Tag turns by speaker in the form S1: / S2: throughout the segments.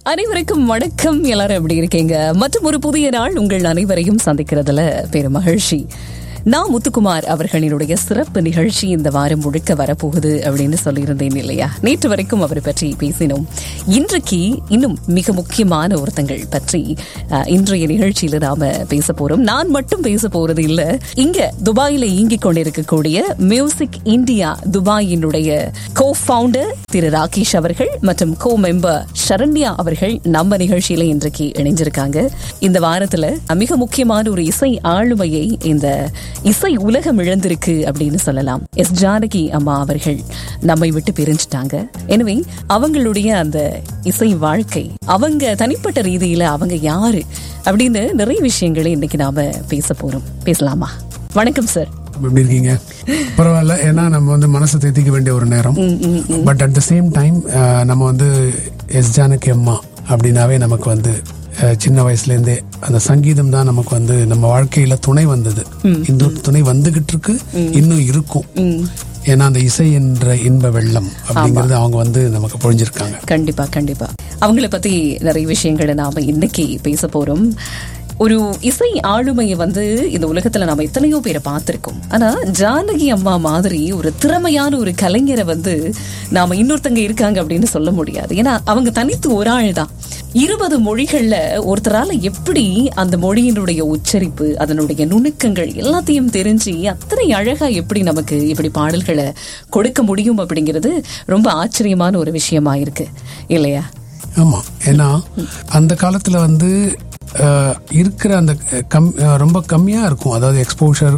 S1: அனைவருக்கும் வணக்கம் எல்லாரும் எப்படி இருக்கீங்க மற்றும் ஒரு புதிய நாள் உங்கள் அனைவரையும் சந்திக்கிறதுல பெரும் மகிழ்ச்சி நான் முத்துக்குமார் அவர்களினுடைய சிறப்பு நிகழ்ச்சி இந்த வாரம் முழுக்க வரப்போகுது அப்படின்னு சொல்லியிருந்தேன் இல்லையா நேற்று வரைக்கும் அவரை பற்றி பேசினோம் இன்றைக்கு இன்னும் மிக முக்கியமான ஒருத்தங்கள் பற்றி அஹ், இன்றைய நிகழ்ச்சியில நாம பேச போறோம் நான் மட்டும் பேச போறது இல்ல இங்க துபாயில இயங்கிக் கொண்டிருக்கக்கூடிய மியூசிக் இந்தியா துபாயினுடைய கோ ஃபவுண்டர் திரு ராகேஷ் அவர்கள் மற்றும் கோ மெம்பர் சரண்யா அவர்கள் நம்ம நிகழ்ச்சியில இன்றைக்கு இணைஞ்சிருக்காங்க இந்த வாரத்துல மிக முக்கியமான ஒரு இசை ஆளுமையை இந்த இசை உலகம் இழந்திருக்கு அப்படின்னு சொல்லலாம் எஸ் ஜானகி அம்மா அவர்கள் நம்மை விட்டு பிரிஞ்சிட்டாங்க எனவே அவங்களுடைய அந்த இசை வாழ்க்கை அவங்க தனிப்பட்ட ரீதியில அவங்க யாரு அப்படின்னு நிறைய விஷயங்களை இன்னைக்கு நாம பேச போறோம் பேசலாமா வணக்கம் சார்
S2: எப்படி இருக்கீங்க பரவாயில்ல ஏன்னா நம்ம வந்து மனசை தேத்திக்க வேண்டிய ஒரு நேரம் but at the same time நம்ம வந்து எஸ் ஜானகி அம்மா அப்படின்னாவே நமக்கு வந்து அஹ், சின்ன வயசுல இருந்தே அந்த சங்கீதம் தான் நமக்கு வந்து நம்ம வாழ்க்கையில துணை வந்தது இந்த துணை வந்துகிட்டு இருக்கு இன்னும் இருக்கும் ஏன்னா அந்த இசை என்ற இன்ப வெள்ளம் அப்படிங்கறது அவங்க வந்து நமக்கு பொழிஞ்சிருக்காங்க
S1: கண்டிப்பா கண்டிப்பா அவங்கள பத்தி நிறைய விஷயங்களை நாம இன்னைக்கு பேச போறோம் ஒரு இசை ஆளுமையை வந்து இந்த உலகத்துல நாம எத்தனையோ பேரை பார்த்திருக்கோம் ஆனா ஜானகி அம்மா மாதிரி ஒரு திறமையான ஒரு கலைஞரை வந்து நாம இன்னொருத்தங்க இருக்காங்க அப்படின்னு சொல்ல முடியாது ஏன்னா அவங்க தனித்து ஒரு ஆள் தான் இருபது மொழிகள்ல ஒருத்தரால எப்படி அந்த மொழியினுடைய உச்சரிப்பு அதனுடைய நுணுக்கங்கள் எல்லாத்தையும் தெரிஞ்சு அத்தனை அழகா எப்படி நமக்கு இப்படி பாடல்களை கொடுக்க முடியும் அப்படிங்கிறது ரொம்ப ஆச்சரியமான ஒரு விஷயமா இருக்கு இல்லையா
S2: ஆமா ஏன்னா அந்த காலத்துல வந்து அஹ், இருக்கிற அந்த கம் அஹ், ரொம்ப கம்மியா இருக்கும் அதாவது எக்ஸ்போஷர்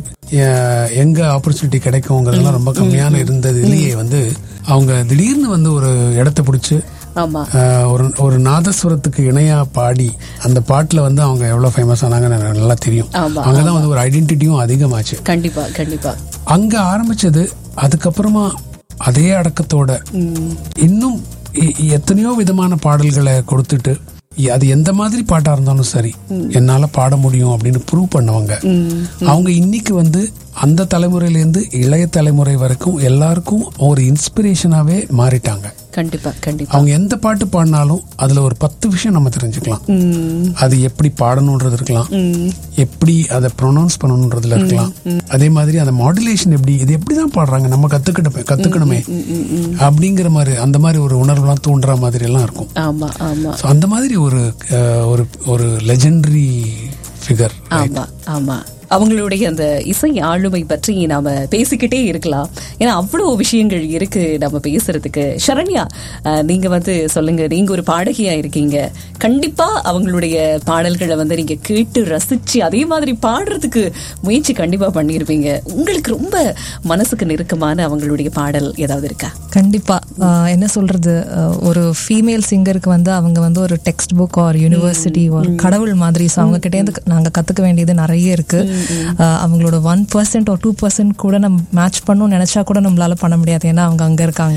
S2: எங்க ஆப்பர்ச்சுனிட்டி கிடைக்குங்கிறதெல்லாம் ரொம்ப கம்மியான இருந்ததுலயே வந்து அவங்க திடீர்னு வந்து ஒரு இடத்த பிடிச்சு
S1: ஆமா
S2: அஹ், ஒரு ஒரு நாதஸ்வரத்துக்கு இணையா பாடி அந்த பாட்டுல வந்து அவங்க எவ்வளவு ஃபேமஸ் ஆனாங்கன்னு எனக்கு நல்லா தெரியும்
S1: ஆமா,
S2: அங்கதான் வந்து ஒரு ஐடென்டிட்டியும் அதிகமாச்சு
S1: கண்டிப்பா கண்டிப்பா
S2: அங்க ஆரம்பிச்சது அதுக்கப்புறமா அதே அடக்கத்தோட இன்னும் எ- எத்தனையோ விதமான பாடல்களை கொடுத்துட்டு இ- அது எந்த மாதிரி பாட்டா இருந்தாலும் சரி என்னால பாட முடியும் அப்படின்னு ப்ரூவ் பண்ணவங்க அவங்க இன்னைக்கு வந்து அந்த தலைமுறையில இருந்து இளைய தலைமுறை வரைக்கும் எல்லாருக்கும் ஒரு இன்ஸ்பிரேஷனாவே மாறிட்டாங்க
S1: கண்டிப்பா கண்டிப்பா
S2: அவங்க எந்த பாட்டு பாடினாலும் அதுல ஒரு பத்து விஷயம் நம்ம தெரிஞ்சுக்கலாம் அது எப்படி பாடணுன்றது இருக்கலாம் எப்படி அதை ப்ரொனவுன்ஸ் பண்ணணுன்றதுல இருக்கலாம் அதே மாதிரி அந்த மாடுலேஷன் எப்படி இது எப்படிதான் பாடுறாங்க நம்ம கத்துக்கிட்டோமே கத்துக்கணுமே அப்படிங்கிற மாதிரி அந்த மாதிரி ஒரு உணர்வுலாம் தூண்டுற மாதிரி எல்லாம் இருக்கும்
S1: ஆமா ஆமா
S2: So, அந்த மாதிரி ஒரு அஹ், ஒரு ஒரு லெஜெண்டரி ஃபிகர்
S1: ஆமா ஆமா அவங்களுடைய அந்த இசை ஆளுமை பற்றி நாம பேசிக்கிட்டே இருக்கலாம் ஏன்னா அவ்வளவு விஷயங்கள் இருக்கு நம்ம பேசுறதுக்கு சரண்யா அஹ், நீங்க வந்து சொல்லுங்க நீங்க ஒரு பாடகியா இருக்கீங்க கண்டிப்பா அவங்களுடைய பாடல்களை வந்து நீங்க கேட்டு ரசிச்சு அதே மாதிரி பாடுறதுக்கு முயற்சி கண்டிப்பா பண்ணியிருப்பீங்க உங்களுக்கு ரொம்ப மனசுக்கு நெருக்கமான அவங்களுடைய பாடல் ஏதாவது இருக்கா
S3: கண்டிப்பா ஆஹ் என்ன சொல்றது ஆஹ் ஒரு ஃபீமேல் சிங்கருக்கு வந்து அவங்க வந்து ஒரு டெக்ஸ்ட் புக் ஆர் யூனிவர்சிட்டி ஒரு கடவுள் மாதிரி ஸோ அவங்க கிட்டே இருந்து நாங்க கத்துக்க வேண்டியது நிறைய இருக்கு ஆஹ் அவங்களோட ஒன் பர்சன்ட் ஒரு டூ பர்சன்ட் கூட நம்ம மேட்ச் பண்ணணும்னு நினைச்சா கூட நம்மளால பண்ண முடியாது ஏன்னா அவங்க அங்க இருக்காங்க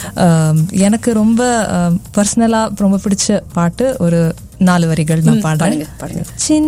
S3: ஆஹ் எனக்கு ரொம்ப பர்சனலா ரொம்ப பிடிச்ச பாட்டு ஒரு நாலு வரிகள் நான் பாடுறேன்
S1: பாடுங்க பாடுங்க
S3: சின்ன